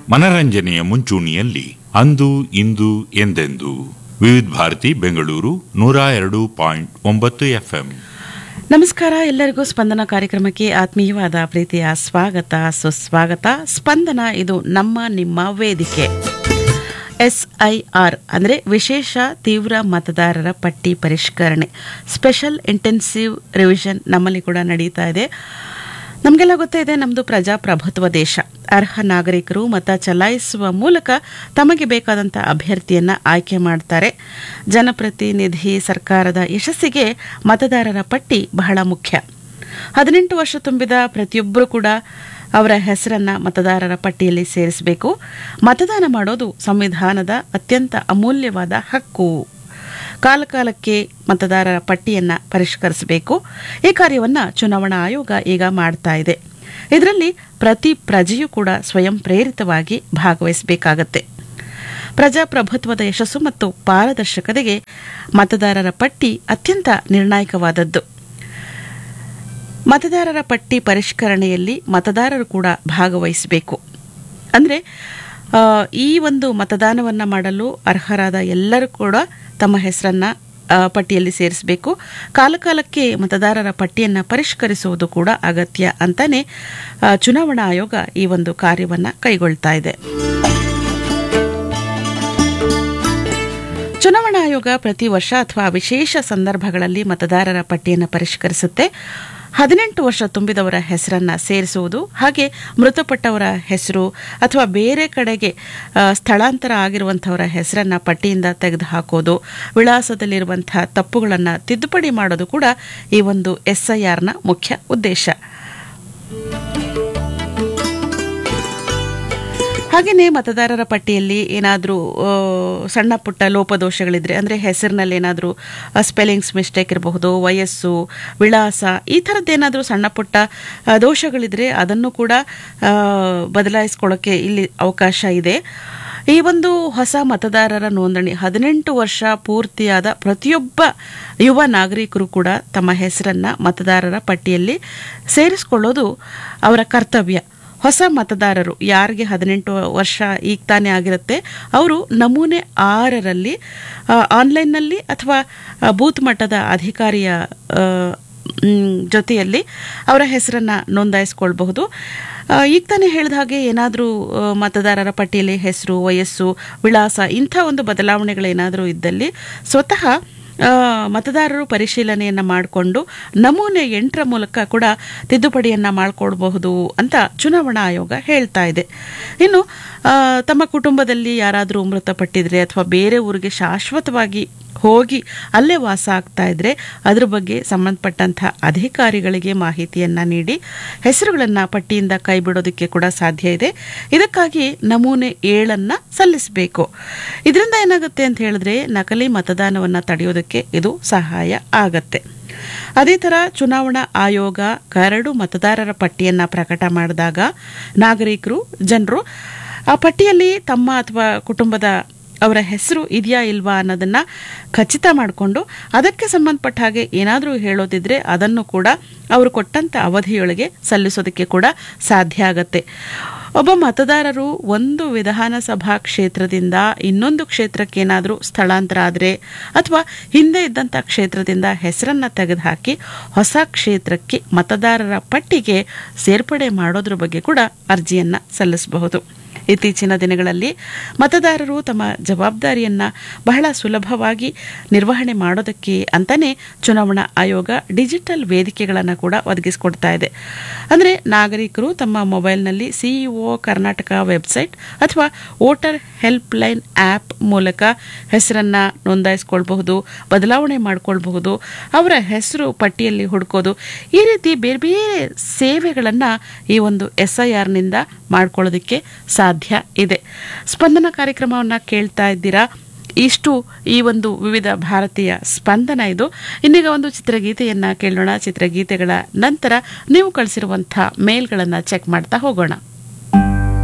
ಮನರಂಜನೆಯ ಮುಂಚೂಣಿಯಲ್ಲಿ ಅಂದು ಇಂದು ಎಂದೆಂದು ವಿವಿಧ ಭಾರತಿ ಬೆಂಗಳೂರು ನೂರ ಎರಡು ಪಾಯಿಂಟ್ ಒಂಬತ್ತು ಎಫ್ಎಂ ನಮಸ್ಕಾರ ಎಲ್ಲರಿಗೂ ಸ್ಪಂದನ ಕಾರ್ಯಕ್ರಮಕ್ಕೆ ಆತ್ಮೀಯವಾದ ಪ್ರೀತಿಯ ಸ್ವಾಗತ ಸುಸ್ವಾಗತ ಸ್ಪಂದನ ಇದು ನಮ್ಮ ನಿಮ್ಮ ವೇದಿಕೆ ಎಸ್ಐಆರ್ ಅಂದರೆ ವಿಶೇಷ ತೀವ್ರ ಮತದಾರರ ಪಟ್ಟಿ ಪರಿಷ್ಕರಣೆ ಸ್ಪೆಷಲ್ ಇಂಟೆನ್ಸಿವ್ ರಿವಿಷನ್ ನಮ್ಮಲ್ಲಿ ಕೂಡ ನಡೀತಾ ಇದೆ ನಮಗೆಲ್ಲ ಗೊತ್ತಿದೆ ನಮ್ಮದು ಪ್ರಜಾಪ್ರಭುತ್ವ ದೇಶ ಅರ್ಹ ನಾಗರಿಕರು ಮತ ಚಲಾಯಿಸುವ ಮೂಲಕ ತಮಗೆ ಬೇಕಾದಂಥ ಅಭ್ಯರ್ಥಿಯನ್ನ ಆಯ್ಕೆ ಮಾಡ್ತಾರೆ ಜನಪ್ರತಿನಿಧಿ ಸರ್ಕಾರದ ಯಶಸ್ಸಿಗೆ ಮತದಾರರ ಪಟ್ಟಿ ಬಹಳ ಮುಖ್ಯ ಹದಿನೆಂಟು ವರ್ಷ ತುಂಬಿದ ಪ್ರತಿಯೊಬ್ಬರು ಕೂಡ ಅವರ ಹೆಸರನ್ನ ಮತದಾರರ ಪಟ್ಟಿಯಲ್ಲಿ ಸೇರಿಸಬೇಕು ಮತದಾನ ಮಾಡೋದು ಸಂವಿಧಾನದ ಅತ್ಯಂತ ಅಮೂಲ್ಯವಾದ ಹಕ್ಕು ಕಾಲಕಾಲಕ್ಕೆ ಮತದಾರರ ಪಟ್ಟಿಯನ್ನ ಪರಿಷ್ಕರಿಸಬೇಕು ಈ ಕಾರ್ಯವನ್ನ ಚುನಾವಣಾ ಆಯೋಗ ಈಗ ಮಾಡ್ತಾ ಇದೆ ಇದರಲ್ಲಿ ಪ್ರತಿ ಪ್ರಜೆಯೂ ಕೂಡ ಸ್ವಯಂ ಪ್ರೇರಿತವಾಗಿ ಭಾಗವಹಿಸಬೇಕಾಗತ್ತೆ ಪ್ರಜಾಪ್ರಭುತ್ವದ ಯಶಸ್ಸು ಮತ್ತು ಪಾರದರ್ಶಕತೆಗೆ ಮತದಾರರ ಪಟ್ಟಿ ಅತ್ಯಂತ ನಿರ್ಣಾಯಕವಾದದ್ದು ಮತದಾರರ ಪಟ್ಟಿ ಪರಿಷ್ಕರಣೆಯಲ್ಲಿ ಮತದಾರರು ಕೂಡ ಭಾಗವಹಿಸಬೇಕು ಅಂದರೆ ಈ ಒಂದು ಮತದಾನವನ್ನು ಮಾಡಲು ಅರ್ಹರಾದ ಎಲ್ಲರೂ ಕೂಡ ತಮ್ಮ ಹೆಸರನ್ನ ಪಟ್ಟಿಯಲ್ಲಿ ಸೇರಿಸಬೇಕು ಕಾಲಕಾಲಕ್ಕೆ ಮತದಾರರ ಪಟ್ಟಿಯನ್ನು ಪರಿಷ್ಕರಿಸುವುದು ಕೂಡ ಅಗತ್ಯ ಅಂತಾನೆ ಚುನಾವಣಾ ಆಯೋಗ ಈ ಒಂದು ಕಾರ್ಯವನ್ನು ಕೈಗೊಳ್ತಾ ಇದೆ ಚುನಾವಣಾ ಆಯೋಗ ಪ್ರತಿ ವರ್ಷ ಅಥವಾ ವಿಶೇಷ ಸಂದರ್ಭಗಳಲ್ಲಿ ಮತದಾರರ ಪಟ್ಟಿಯನ್ನು ಪರಿಷ್ಕರಿಸುತ್ತೆ ಹದಿನೆಂಟು ವರ್ಷ ತುಂಬಿದವರ ಹೆಸರನ್ನ ಸೇರಿಸುವುದು ಹಾಗೆ ಮೃತಪಟ್ಟವರ ಹೆಸರು ಅಥವಾ ಬೇರೆ ಕಡೆಗೆ ಸ್ಥಳಾಂತರ ಆಗಿರುವಂಥವರ ಹೆಸರನ್ನ ಪಟ್ಟಿಯಿಂದ ತೆಗೆದುಹಾಕೋದು ವಿಳಾಸದಲ್ಲಿರುವಂತಹ ತಪ್ಪುಗಳನ್ನು ತಿದ್ದುಪಡಿ ಮಾಡೋದು ಕೂಡ ಈ ಒಂದು ಎಸ್ಐಆರ್ನ ಮುಖ್ಯ ಉದ್ದೇಶ ಹಾಗೆಯೇ ಮತದಾರರ ಪಟ್ಟಿಯಲ್ಲಿ ಏನಾದರೂ ಸಣ್ಣ ಪುಟ್ಟ ಲೋಪದೋಷಗಳಿದ್ರೆ ಅಂದರೆ ಹೆಸರಿನಲ್ಲಿ ಏನಾದರೂ ಸ್ಪೆಲ್ಲಿಂಗ್ಸ್ ಮಿಸ್ಟೇಕ್ ಇರಬಹುದು ವಯಸ್ಸು ವಿಳಾಸ ಈ ಥರದ್ದೇನಾದರೂ ಸಣ್ಣ ಪುಟ್ಟ ದೋಷಗಳಿದ್ರೆ ಅದನ್ನು ಕೂಡ ಬದಲಾಯಿಸ್ಕೊಳ್ಳೋಕ್ಕೆ ಇಲ್ಲಿ ಅವಕಾಶ ಇದೆ ಈ ಒಂದು ಹೊಸ ಮತದಾರರ ನೋಂದಣಿ ಹದಿನೆಂಟು ವರ್ಷ ಪೂರ್ತಿಯಾದ ಪ್ರತಿಯೊಬ್ಬ ಯುವ ನಾಗರಿಕರು ಕೂಡ ತಮ್ಮ ಹೆಸರನ್ನ ಮತದಾರರ ಪಟ್ಟಿಯಲ್ಲಿ ಸೇರಿಸಿಕೊಳ್ಳೋದು ಅವರ ಕರ್ತವ್ಯ ಹೊಸ ಮತದಾರರು ಯಾರಿಗೆ ಹದಿನೆಂಟು ವರ್ಷ ಈಗ ತಾನೇ ಆಗಿರುತ್ತೆ ಅವರು ನಮೂನೆ ಆರರಲ್ಲಿ ಆನ್ಲೈನ್ನಲ್ಲಿ ಅಥವಾ ಬೂತ್ ಮಟ್ಟದ ಅಧಿಕಾರಿಯ ಜೊತೆಯಲ್ಲಿ ಅವರ ಹೆಸರನ್ನು ನೋಂದಾಯಿಸ್ಕೊಳ್ಬಹುದು ಈಗ ತಾನೇ ಹೇಳಿದ ಹಾಗೆ ಏನಾದರೂ ಮತದಾರರ ಪಟ್ಟಿಯಲ್ಲಿ ಹೆಸರು ವಯಸ್ಸು ವಿಳಾಸ ಇಂಥ ಒಂದು ಬದಲಾವಣೆಗಳೇನಾದರೂ ಇದ್ದಲ್ಲಿ ಸ್ವತಃ ಮತದಾರರು ಪರಿಶೀಲನೆಯನ್ನು ಮಾಡಿಕೊಂಡು ನಮೂನೆ ಎಂಟರ ಮೂಲಕ ಕೂಡ ತಿದ್ದುಪಡಿಯನ್ನು ಮಾಡಿಕೊಡ್ಬಹುದು ಅಂತ ಚುನಾವಣಾ ಆಯೋಗ ಹೇಳ್ತಾ ಇದೆ ಇನ್ನು ತಮ್ಮ ಕುಟುಂಬದಲ್ಲಿ ಯಾರಾದರೂ ಮೃತಪಟ್ಟಿದ್ರೆ ಅಥವಾ ಬೇರೆ ಊರಿಗೆ ಶಾಶ್ವತವಾಗಿ ಹೋಗಿ ಅಲ್ಲೇ ವಾಸ ಆಗ್ತಾ ಇದ್ರೆ ಅದ್ರ ಬಗ್ಗೆ ಸಂಬಂಧಪಟ್ಟಂಥ ಅಧಿಕಾರಿಗಳಿಗೆ ಮಾಹಿತಿಯನ್ನ ನೀಡಿ ಹೆಸರುಗಳನ್ನು ಪಟ್ಟಿಯಿಂದ ಕೈಬಿಡೋದಕ್ಕೆ ಕೂಡ ಸಾಧ್ಯ ಇದೆ ಇದಕ್ಕಾಗಿ ನಮೂನೆ ಏಳನ್ನ ಸಲ್ಲಿಸಬೇಕು ಇದರಿಂದ ಏನಾಗುತ್ತೆ ಅಂತ ಹೇಳಿದ್ರೆ ನಕಲಿ ಮತದಾನವನ್ನು ತಡೆಯೋದಕ್ಕೆ ಇದು ಸಹಾಯ ಆಗತ್ತೆ ಅದೇ ಥರ ಚುನಾವಣಾ ಆಯೋಗ ಕರಡು ಮತದಾರರ ಪಟ್ಟಿಯನ್ನು ಪ್ರಕಟ ಮಾಡಿದಾಗ ನಾಗರಿಕರು ಜನರು ಆ ಪಟ್ಟಿಯಲ್ಲಿ ತಮ್ಮ ಅಥವಾ ಕುಟುಂಬದ ಅವರ ಹೆಸರು ಇದೆಯಾ ಇಲ್ವಾ ಅನ್ನೋದನ್ನ ಖಚಿತ ಮಾಡಿಕೊಂಡು ಅದಕ್ಕೆ ಸಂಬಂಧಪಟ್ಟ ಹಾಗೆ ಏನಾದರೂ ಹೇಳೋದಿದ್ರೆ ಅದನ್ನು ಕೂಡ ಅವರು ಕೊಟ್ಟಂತ ಅವಧಿಯೊಳಗೆ ಸಲ್ಲಿಸೋದಕ್ಕೆ ಕೂಡ ಸಾಧ್ಯ ಆಗತ್ತೆ ಒಬ್ಬ ಮತದಾರರು ಒಂದು ವಿಧಾನಸಭಾ ಕ್ಷೇತ್ರದಿಂದ ಇನ್ನೊಂದು ಕ್ಷೇತ್ರಕ್ಕೆ ಏನಾದರೂ ಸ್ಥಳಾಂತರ ಆದರೆ ಅಥವಾ ಹಿಂದೆ ಇದ್ದಂಥ ಕ್ಷೇತ್ರದಿಂದ ಹೆಸರನ್ನ ತೆಗೆದುಹಾಕಿ ಹೊಸ ಕ್ಷೇತ್ರಕ್ಕೆ ಮತದಾರರ ಪಟ್ಟಿಗೆ ಸೇರ್ಪಡೆ ಮಾಡೋದ್ರ ಬಗ್ಗೆ ಕೂಡ ಅರ್ಜಿಯನ್ನ ಸಲ್ಲಿಸಬಹುದು ಇತ್ತೀಚಿನ ದಿನಗಳಲ್ಲಿ ಮತದಾರರು ತಮ್ಮ ಜವಾಬ್ದಾರಿಯನ್ನ ಬಹಳ ಸುಲಭವಾಗಿ ನಿರ್ವಹಣೆ ಮಾಡೋದಕ್ಕೆ ಅಂತಾನೆ ಚುನಾವಣಾ ಆಯೋಗ ಡಿಜಿಟಲ್ ವೇದಿಕೆಗಳನ್ನು ಕೂಡ ಒದಗಿಸಿಕೊಡ್ತಾ ಇದೆ ಅಂದರೆ ನಾಗರಿಕರು ತಮ್ಮ ಮೊಬೈಲ್ನಲ್ಲಿ ಸಿಇಒ ಕರ್ನಾಟಕ ವೆಬ್ಸೈಟ್ ಅಥವಾ ವೋಟರ್ ಹೆಲ್ಪ್ ಲೈನ್ ಆ್ಯಪ್ ಮೂಲಕ ಹೆಸರನ್ನ ನೋಂದಾಯಿಸ್ಕೊಳ್ಬಹುದು ಬದಲಾವಣೆ ಮಾಡ್ಕೊಳ್ಬಹುದು ಅವರ ಹೆಸರು ಪಟ್ಟಿಯಲ್ಲಿ ಹುಡುಕೋದು ಈ ರೀತಿ ಬೇರೆ ಬೇರೆ ಸೇವೆಗಳನ್ನು ಈ ಒಂದು ಎಸ್ ಐ ಆರ್ನಿಂದ ಮಾಡ್ಕೊಳ್ಳೋದಕ್ಕೆ ಸಾಧ್ಯ ಇದೆ ಸ್ಪಂದನ ಕಾರ್ಯಕ್ರಮವನ್ನು ಕೇಳ್ತಾ ಇದ್ದೀರಾ ಇಷ್ಟು ಈ ಒಂದು ವಿವಿಧ ಭಾರತೀಯ ಸ್ಪಂದನ ಇದು ಇನ್ನೀಗ ಒಂದು ಚಿತ್ರಗೀತೆಯನ್ನ ಕೇಳೋಣ ಚಿತ್ರಗೀತೆಗಳ ನಂತರ ನೀವು ಕಳಿಸಿರುವಂಥ ಮೇಲ್ಗಳನ್ನು ಚೆಕ್ ಮಾಡ್ತಾ ಹೋಗೋಣ